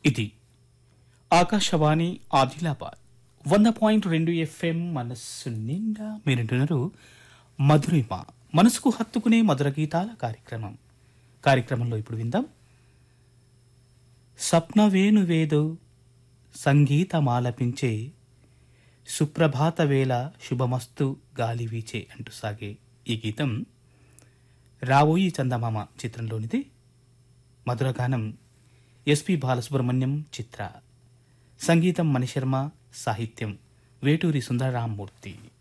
ఇది ఆకాశవాణి ఆదిలాబాద్ వంద పాయింట్ రెండు ఎఫ్ఎం మనస్సు నిండా మీరింటున్నారు మధురిమ మనసుకు హత్తుకునే మధుర గీతాల కార్యక్రమం కార్యక్రమంలో ఇప్పుడు విందాం స్వప్న వేణువేదో సంగీతమాలపించే సుప్రభాత వేళ శుభమస్తు గాలి వీచే అంటూ సాగే ఈ గీతం రావోయి చందమామ చిత్రంలోనిది మధురగానం ఎస్పి బాలసుబ్రహ్మణ్యం చిత్ర సంగీతం మణిశర్మ సాహిత్యం వేటూరి సుందరరామ్మూర్తి